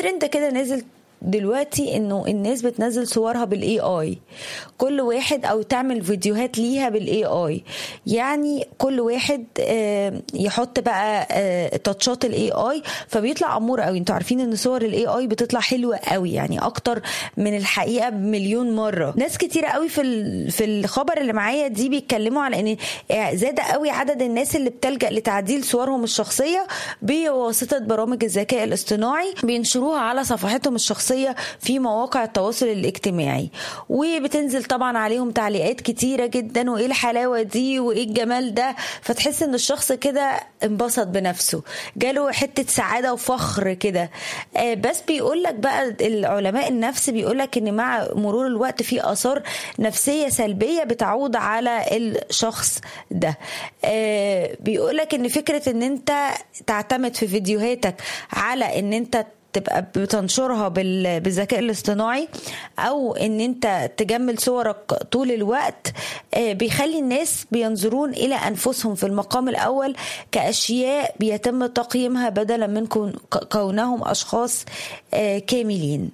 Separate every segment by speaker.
Speaker 1: ترند كده نازل دلوقتي انه الناس بتنزل صورها بالاي اي كل واحد او تعمل فيديوهات ليها بالاي اي يعني كل واحد آه، يحط بقى آه، تاتشات الاي اي فبيطلع امور قوي انتوا عارفين ان صور الاي اي بتطلع حلوه قوي يعني اكتر من الحقيقه بمليون مره ناس كتيره قوي في ال- في الخبر اللي معايا دي بيتكلموا على ان زاد قوي عدد الناس اللي بتلجا لتعديل صورهم الشخصيه بواسطه برامج الذكاء الاصطناعي بينشروها على صفحتهم الشخصيه في مواقع التواصل الاجتماعي وبتنزل طبعا عليهم تعليقات كتيره جدا وايه الحلاوه دي وايه الجمال ده فتحس ان الشخص كده انبسط بنفسه جاله حته سعاده وفخر كده آه، بس بيقول لك بقى العلماء النفس بيقول لك ان مع مرور الوقت في اثار نفسيه سلبيه بتعود على الشخص ده بيقول لك ان فكره ان انت تعتمد في فيديوهاتك على ان انت تبقى بتنشرها بال- بالذكاء الاصطناعي او ان انت تجمل صورك طول الوقت آه، بيخلي الناس بينظرون الى انفسهم في المقام الاول كاشياء بيتم تقييمها بدلا من كون- ك- كونهم اشخاص آه، كاملين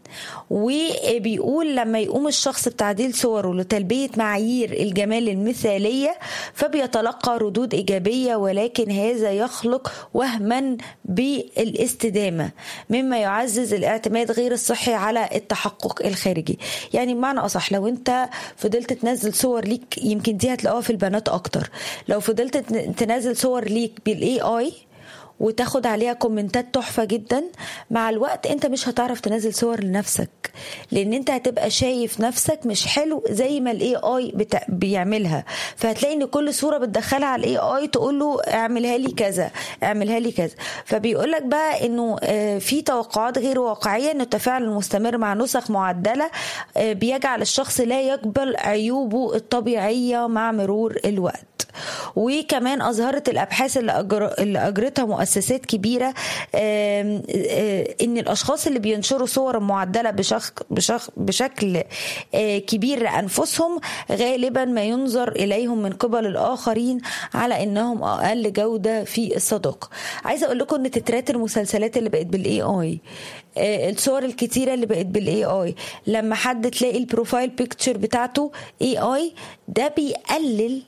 Speaker 1: وبيقول لما يقوم الشخص بتعديل صوره لتلبيه معايير الجمال المثاليه فبيتلقى ردود ايجابيه ولكن هذا يخلق وهما بالاستدامه مما يعزز الاعتماد غير الصحي على التحقق الخارجي يعني بمعنى اصح لو انت فضلت تنزل صور ليك يمكن دي هتلاقوها في البنات اكتر لو فضلت تن- تنزل صور ليك بالاي اي وتاخد عليها كومنتات تحفة جدا مع الوقت انت مش هتعرف تنزل صور لنفسك لان انت هتبقى شايف نفسك مش حلو زي ما الاي اي بتا... بيعملها فهتلاقي ان كل صورة بتدخلها على الاي اي تقول له اعملها لي كذا اعملها لي كذا فبيقول لك بقى انه آه، في توقعات غير واقعية ان التفاعل المستمر مع نسخ معدلة آه، بيجعل الشخص لا يقبل عيوبه الطبيعية مع مرور الوقت وكمان اظهرت الابحاث اللي, أجر... اللي اجرتها مؤسسات كبيره آم، آه، ان الاشخاص اللي بينشروا صور معدله بشخ... بشخ... بشكل آه، كبير لانفسهم غالبا ما ينظر اليهم من قبل الاخرين على انهم اقل جوده في الصداقه عايزه اقول لكم ان تترات المسلسلات اللي بقت بالاي اي الصور الكتيره اللي بقت بالاي اي لما حد تلاقي البروفايل بيكتشر بتاعته اي اي ده بيقلل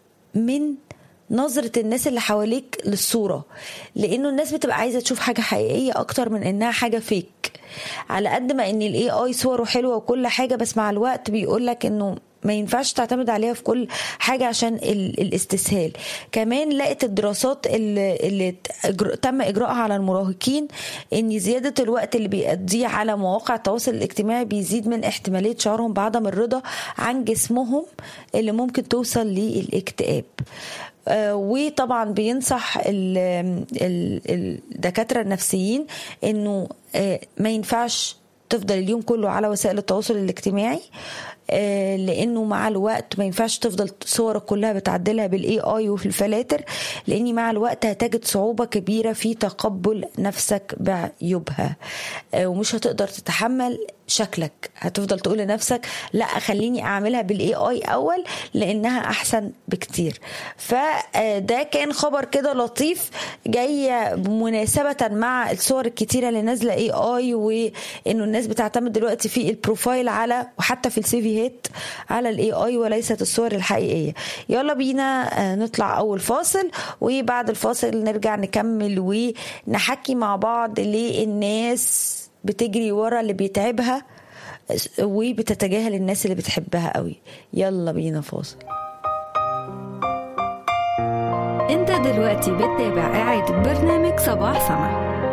Speaker 1: من نظرة الناس اللي حواليك للصورة لأنه الناس بتبقى عايزة تشوف حاجة حقيقية أكتر من إنها حاجة فيك على قد ما إن الاي اي صوره حلوة وكل حاجة بس مع الوقت بيقولك إنه ما ينفعش تعتمد عليها في كل حاجة عشان ال- الاستسهال كمان لقت الدراسات اللي, اللي تأجر- تم إجراءها على المراهقين إن زيادة الوقت اللي بيقضيه على مواقع التواصل الاجتماعي بيزيد من احتمالية شعورهم بعدم الرضا عن جسمهم اللي ممكن توصل للاكتئاب آه، وطبعا بينصح ال- ال- الدكاترة النفسيين انه آه، ما ينفعش تفضل اليوم كله على وسائل التواصل الاجتماعي آه، لانه مع الوقت ما ينفعش تفضل صورك كلها بتعدلها بالاي اي وفي الفلاتر لاني مع الوقت هتجد صعوبه كبيره في تقبل نفسك بعيوبها آه، ومش هتقدر تتحمل شكلك هتفضل تقول لنفسك لا خليني اعملها بالاي اي اول لانها احسن بكتير فده كان خبر كده لطيف جاي مناسبة مع الصور الكتيرة اللي نازلة اي اي وانه الناس بتعتمد دلوقتي في البروفايل على وحتى في السيفيهات على الاي اي وليست الصور الحقيقية يلا بينا آه، نطلع اول فاصل وبعد الفاصل نرجع نكمل ونحكي مع بعض ليه الناس بتجري ورا اللي بيتعبها وبتتجاهل الناس اللي بتحبها قوي يلا بينا فاصل
Speaker 2: انت دلوقتي بتتابع إعادة برنامج صباح سما